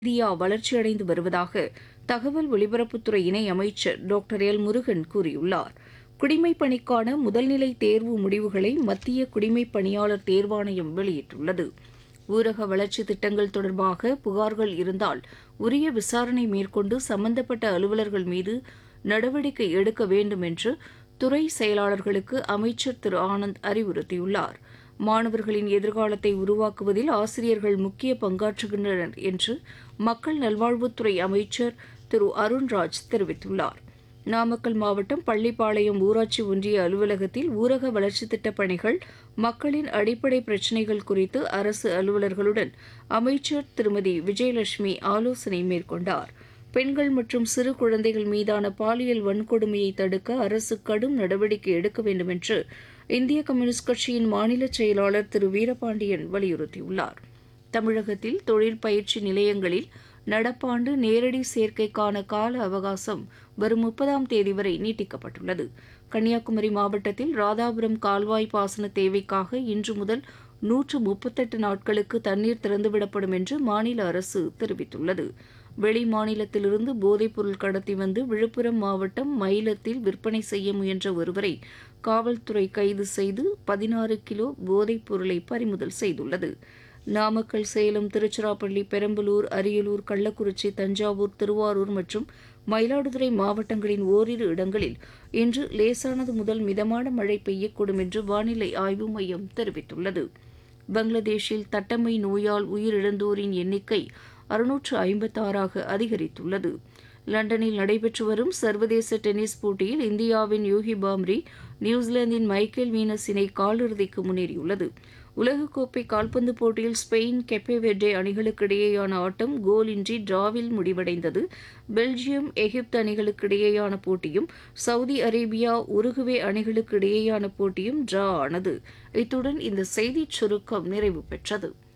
India வளர்ச்சியடைந்து வருவதாக தகவல் ஒலிபரப்புத்துறை இணை அமைச்சர் டாக்டர் எல் முருகன் கூறியுள்ளார் குடிமைப் பணிக்கான முதல்நிலை தேர்வு முடிவுகளை மத்திய குடிமைப் பணியாளர் தேர்வாணையம் வெளியிட்டுள்ளது ஊரக வளர்ச்சித் திட்டங்கள் தொடர்பாக புகார்கள் இருந்தால் உரிய விசாரணை மேற்கொண்டு சம்பந்தப்பட்ட அலுவலர்கள் மீது நடவடிக்கை எடுக்க வேண்டும் என்று துறை செயலாளர்களுக்கு அமைச்சர் திரு ஆனந்த் அறிவுறுத்தியுள்ளார் மாணவர்களின் எதிர்காலத்தை உருவாக்குவதில் ஆசிரியர்கள் முக்கிய பங்காற்றுகின்றனர் என்று மக்கள் நல்வாழ்வுத்துறை அமைச்சர் திரு அருண்ராஜ் தெரிவித்துள்ளார் நாமக்கல் மாவட்டம் பள்ளிப்பாளையம் ஊராட்சி ஒன்றிய அலுவலகத்தில் ஊரக வளர்ச்சித் திட்டப் பணிகள் மக்களின் அடிப்படை பிரச்சினைகள் குறித்து அரசு அலுவலர்களுடன் அமைச்சர் திருமதி விஜயலட்சுமி ஆலோசனை மேற்கொண்டார் பெண்கள் மற்றும் சிறு குழந்தைகள் மீதான பாலியல் வன்கொடுமையை தடுக்க அரசு கடும் நடவடிக்கை எடுக்க வேண்டும் என்று இந்திய கம்யூனிஸ்ட் கட்சியின் மாநில செயலாளர் திரு வீரபாண்டியன் வலியுறுத்தியுள்ளார் தமிழகத்தில் தொழில் பயிற்சி நிலையங்களில் நடப்பாண்டு நேரடி சேர்க்கைக்கான கால அவகாசம் வரும் முப்பதாம் தேதி வரை நீட்டிக்கப்பட்டுள்ளது கன்னியாகுமரி மாவட்டத்தில் ராதாபுரம் கால்வாய் பாசன தேவைக்காக இன்று முதல் நூற்று முப்பத்தெட்டு நாட்களுக்கு தண்ணீர் திறந்துவிடப்படும் என்று மாநில அரசு தெரிவித்துள்ளது வெளி மாநிலத்திலிருந்து போதைப்பொருள் கடத்தி வந்து விழுப்புரம் மாவட்டம் மயிலத்தில் விற்பனை செய்ய முயன்ற ஒருவரை காவல்துறை கைது செய்து பதினாறு கிலோ போதைப் பொருளை பறிமுதல் செய்துள்ளது நாமக்கல் சேலம் திருச்சிராப்பள்ளி பெரம்பலூர் அரியலூர் கள்ளக்குறிச்சி தஞ்சாவூர் திருவாரூர் மற்றும் மயிலாடுதுறை மாவட்டங்களின் ஓரிரு இடங்களில் இன்று லேசானது முதல் மிதமான மழை பெய்யக்கூடும் என்று வானிலை ஆய்வு மையம் தெரிவித்துள்ளது பங்களாதேஷில் தட்டம்மை நோயால் உயிரிழந்தோரின் எண்ணிக்கை அறுநூற்று ஐம்பத்தாறாக அதிகரித்துள்ளது லண்டனில் நடைபெற்று வரும் சர்வதேச டென்னிஸ் போட்டியில் இந்தியாவின் யூகி பாம்ரி நியூசிலாந்தின் மைக்கேல் வீனஸ் இணை காலிறுதிக்கு முன்னேறியுள்ளது உலகக்கோப்பை கால்பந்து போட்டியில் ஸ்பெயின் கெப்பேவெர்டே அணிகளுக்கு இடையேயான ஆட்டம் கோலின்றி டிராவில் முடிவடைந்தது பெல்ஜியம் எகிப்து அணிகளுக்கு இடையேயான போட்டியும் சவுதி அரேபியா உருகுவே அணிகளுக்கு இடையேயான போட்டியும் டிரா ஆனது இத்துடன் இந்த செய்திச் சுருக்கம் நிறைவு பெற்றது